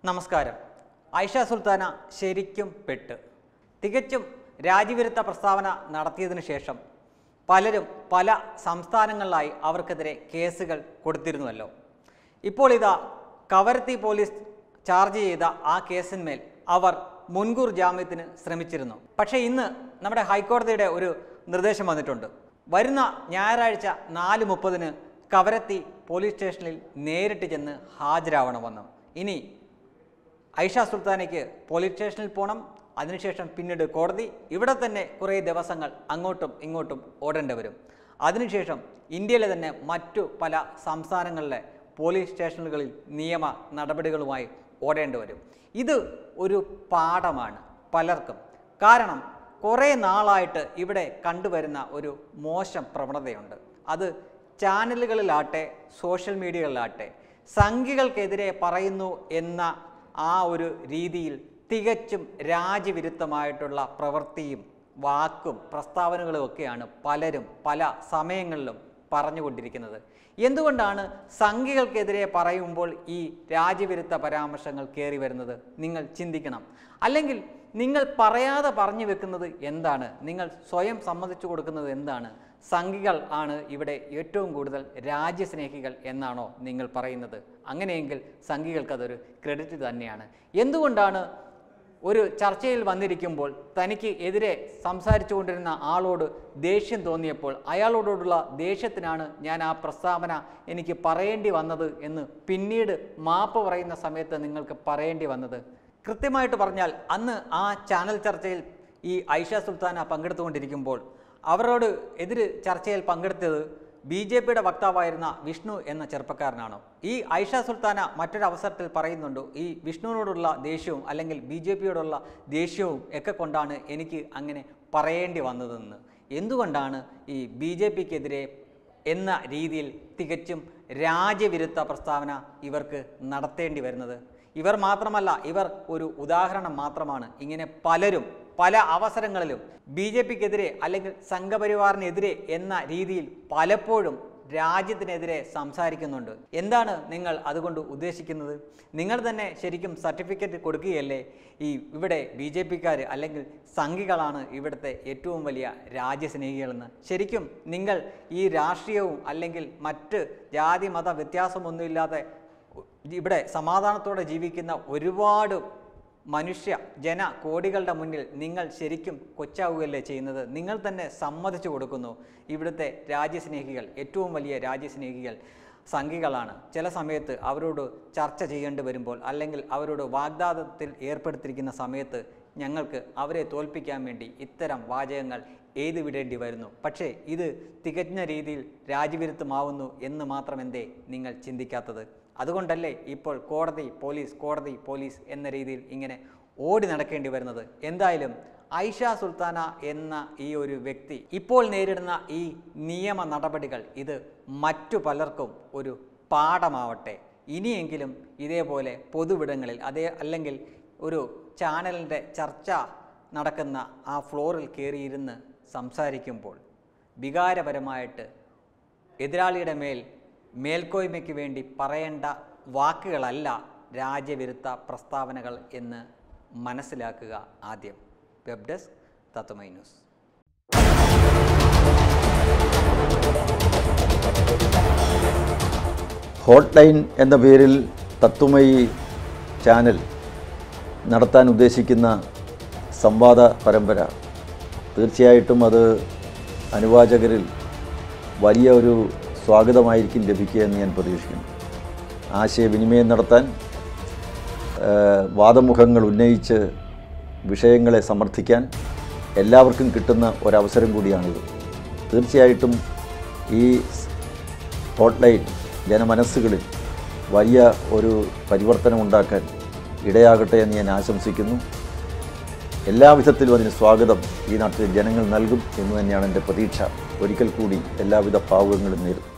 നമസ്കാരം ഐഷ സുൽത്താന ശരിക്കും പെട്ട് തികച്ചും രാജ്യവിരുദ്ധ പ്രസ്താവന നടത്തിയതിനു ശേഷം പലരും പല സംസ്ഥാനങ്ങളിലായി അവർക്കെതിരെ കേസുകൾ കൊടുത്തിരുന്നുവല്ലോ ഇപ്പോൾ ഇതാ കവരത്തി പോലീസ് ചാർജ് ചെയ്ത ആ കേസിന്മേൽ അവർ മുൻകൂർ ജാമ്യത്തിന് ശ്രമിച്ചിരുന്നു പക്ഷേ ഇന്ന് നമ്മുടെ ഹൈക്കോടതിയുടെ ഒരു നിർദ്ദേശം വന്നിട്ടുണ്ട് വരുന്ന ഞായറാഴ്ച നാല് മുപ്പതിന് കവരത്തി പോലീസ് സ്റ്റേഷനിൽ നേരിട്ട് ചെന്ന് ഹാജരാവണമെന്നും ഇനി ഐഷ സുൽത്താനയ്ക്ക് പോലീസ് സ്റ്റേഷനിൽ പോകണം അതിനുശേഷം പിന്നീട് കോടതി ഇവിടെ തന്നെ കുറേ ദിവസങ്ങൾ അങ്ങോട്ടും ഇങ്ങോട്ടും ഓടേണ്ടി വരും അതിനുശേഷം ഇന്ത്യയിലെ തന്നെ മറ്റു പല സംസ്ഥാനങ്ങളിലെ പോലീസ് സ്റ്റേഷനുകളിൽ നിയമ നടപടികളുമായി ഓടേണ്ടി വരും ഇത് ഒരു പാഠമാണ് പലർക്കും കാരണം കുറേ നാളായിട്ട് ഇവിടെ കണ്ടുവരുന്ന ഒരു മോശം പ്രവണതയുണ്ട് അത് ചാനലുകളിലാട്ടെ സോഷ്യൽ മീഡിയകളിലാട്ടെ സംഘികൾക്കെതിരെ പറയുന്നു എന്ന ആ ഒരു രീതിയിൽ തികച്ചും രാജ്യവിരുദ്ധമായിട്ടുള്ള പ്രവൃത്തിയും വാക്കും പ്രസ്താവനകളും ഒക്കെയാണ് പലരും പല സമയങ്ങളിലും പറഞ്ഞുകൊണ്ടിരിക്കുന്നത് എന്തുകൊണ്ടാണ് സംഘികൾക്കെതിരെ പറയുമ്പോൾ ഈ രാജ്യവിരുദ്ധ പരാമർശങ്ങൾ കയറി വരുന്നത് നിങ്ങൾ ചിന്തിക്കണം അല്ലെങ്കിൽ നിങ്ങൾ പറയാതെ പറഞ്ഞു വെക്കുന്നത് എന്താണ് നിങ്ങൾ സ്വയം സമ്മതിച്ചു കൊടുക്കുന്നത് എന്താണ് സംഘികൾ ആണ് ഇവിടെ ഏറ്റവും കൂടുതൽ രാജ്യസ്നേഹികൾ എന്നാണോ നിങ്ങൾ പറയുന്നത് അങ്ങനെയെങ്കിൽ സംഘികൾക്ക് അതൊരു ക്രെഡിറ്റ് തന്നെയാണ് എന്തുകൊണ്ടാണ് ഒരു ചർച്ചയിൽ വന്നിരിക്കുമ്പോൾ തനിക്ക് എതിരെ സംസാരിച്ചു കൊണ്ടിരുന്ന ആളോട് ദേഷ്യം തോന്നിയപ്പോൾ അയാളോടുള്ള ദേഷ്യത്തിനാണ് ഞാൻ ആ പ്രസ്താവന എനിക്ക് പറയേണ്ടി വന്നത് എന്ന് പിന്നീട് മാപ്പ് പറയുന്ന സമയത്ത് നിങ്ങൾക്ക് പറയേണ്ടി വന്നത് കൃത്യമായിട്ട് പറഞ്ഞാൽ അന്ന് ആ ചാനൽ ചർച്ചയിൽ ഈ ഐഷ സുൽത്താന പങ്കെടുത്തുകൊണ്ടിരിക്കുമ്പോൾ അവരോട് എതിര് ചർച്ചയിൽ പങ്കെടുത്തത് ബി ജെ പിയുടെ വക്താവായിരുന്ന വിഷ്ണു എന്ന ചെറുപ്പക്കാരനാണ് ഈ ഐഷ സുൽത്താന മറ്റൊരു അവസരത്തിൽ പറയുന്നുണ്ട് ഈ വിഷ്ണുവിനോടുള്ള ദേഷ്യവും അല്ലെങ്കിൽ ബി ജെ പിയോടുള്ള ദേഷ്യവും ഒക്കെ കൊണ്ടാണ് എനിക്ക് അങ്ങനെ പറയേണ്ടി വന്നതെന്ന് എന്തുകൊണ്ടാണ് ഈ ബി ജെ പിക്കെതിരെ എന്ന രീതിയിൽ തികച്ചും രാജ്യവിരുദ്ധ പ്രസ്താവന ഇവർക്ക് നടത്തേണ്ടി വരുന്നത് ഇവർ മാത്രമല്ല ഇവർ ഒരു ഉദാഹരണം മാത്രമാണ് ഇങ്ങനെ പലരും പല അവസരങ്ങളിലും ബി ജെ പിക്കെതിരെ അല്ലെങ്കിൽ സംഘപരിവാറിനെതിരെ എന്ന രീതിയിൽ പലപ്പോഴും രാജ്യത്തിനെതിരെ സംസാരിക്കുന്നുണ്ട് എന്താണ് നിങ്ങൾ അതുകൊണ്ട് ഉദ്ദേശിക്കുന്നത് നിങ്ങൾ തന്നെ ശരിക്കും സർട്ടിഫിക്കറ്റ് കൊടുക്കുകയല്ലേ ഈ ഇവിടെ ബി ജെ പിക്കാർ അല്ലെങ്കിൽ സംഘികളാണ് ഇവിടുത്തെ ഏറ്റവും വലിയ രാജ്യസ്നേഹികളെന്ന് ശരിക്കും നിങ്ങൾ ഈ രാഷ്ട്രീയവും അല്ലെങ്കിൽ മറ്റ് ജാതി മത വ്യത്യാസമൊന്നുമില്ലാതെ ഇവിടെ സമാധാനത്തോടെ ജീവിക്കുന്ന ഒരുപാട് മനുഷ്യ ജന കോടികളുടെ മുന്നിൽ നിങ്ങൾ ശരിക്കും കൊച്ചാവുകയല്ലേ ചെയ്യുന്നത് നിങ്ങൾ തന്നെ സമ്മതിച്ചു കൊടുക്കുന്നു ഇവിടുത്തെ രാജ്യസ്നേഹികൾ ഏറ്റവും വലിയ രാജ്യസ്നേഹികൾ സംഘികളാണ് ചില സമയത്ത് അവരോട് ചർച്ച ചെയ്യേണ്ടി വരുമ്പോൾ അല്ലെങ്കിൽ അവരോട് വാഗ്ദാനത്തിൽ ഏർപ്പെടുത്തിയിരിക്കുന്ന സമയത്ത് ഞങ്ങൾക്ക് അവരെ തോൽപ്പിക്കാൻ വേണ്ടി ഇത്തരം വാചകങ്ങൾ എഴുതി വിടേണ്ടി വരുന്നു പക്ഷേ ഇത് തികഞ്ഞ രീതിയിൽ രാജ്യവിരുദ്ധമാവുന്നു എന്ന് മാത്രം എന്തേ നിങ്ങൾ ചിന്തിക്കാത്തത് അതുകൊണ്ടല്ലേ ഇപ്പോൾ കോടതി പോലീസ് കോടതി പോലീസ് എന്ന രീതിയിൽ ഇങ്ങനെ ഓടി നടക്കേണ്ടി വരുന്നത് എന്തായാലും ഐഷ സുൽത്താന എന്ന ഈ ഒരു വ്യക്തി ഇപ്പോൾ നേരിടുന്ന ഈ നിയമ നടപടികൾ ഇത് മറ്റു പലർക്കും ഒരു പാഠമാവട്ടെ ഇനിയെങ്കിലും ഇതേപോലെ പൊതുവിടങ്ങളിൽ അതേ അല്ലെങ്കിൽ ഒരു ചാനലിൻ്റെ ചർച്ച നടക്കുന്ന ആ ഫ്ലോറിൽ കയറിയിരുന്ന് സംസാരിക്കുമ്പോൾ വികാരപരമായിട്ട് എതിരാളിയുടെ മേൽ മേൽക്കോയ്മയ്ക്ക് വേണ്ടി പറയേണ്ട വാക്കുകളല്ല രാജ്യവിരുദ്ധ പ്രസ്താവനകൾ എന്ന് മനസ്സിലാക്കുക ആദ്യം web desk Tatwamayi news hotline എന്ന പേരിൽ തത്വമയി ചാനൽ നടത്താൻ ഉദ്ദേശിക്കുന്ന സംവാദ പരമ്പര തീർച്ചയായിട്ടും അത് അനുവാചകരിൽ വലിയ ഒരു സ്വാഗതമായിരിക്കും ലഭിക്കുക എന്ന് ഞാൻ പ്രതീക്ഷിക്കുന്നു ആശയവിനിമയം നടത്താൻ ഏഹ്, വാദമുഖങ്ങൾ ഉന്നയിച്ച് വിഷയങ്ങളെ സമർത്ഥിക്കാൻ എല്ലാവർക്കും കിട്ടുന്ന ഒരവസരം കൂടിയാണിത് തീർച്ചയായിട്ടും ഈ ഹോട്ട്ലൈൻ ജനമനസ്സുകളിൽ വലിയ ഒരു പരിവർത്തനം ഉണ്ടാക്കാൻ ഇടയാകട്ടെ എന്ന് ഞാൻ ആശംസിക്കുന്നു എല്ലാവിധത്തിലും അതിന് സ്വാഗതം ഈ നാട്ടിലെ ജനങ്ങൾ നൽകും എന്ന് തന്നെയാണ് എൻ്റെ പ്രതീക്ഷ ഒരിക്കൽ കൂടി എല്ലാവിധ ഭാവുകങ്ങളും നേരും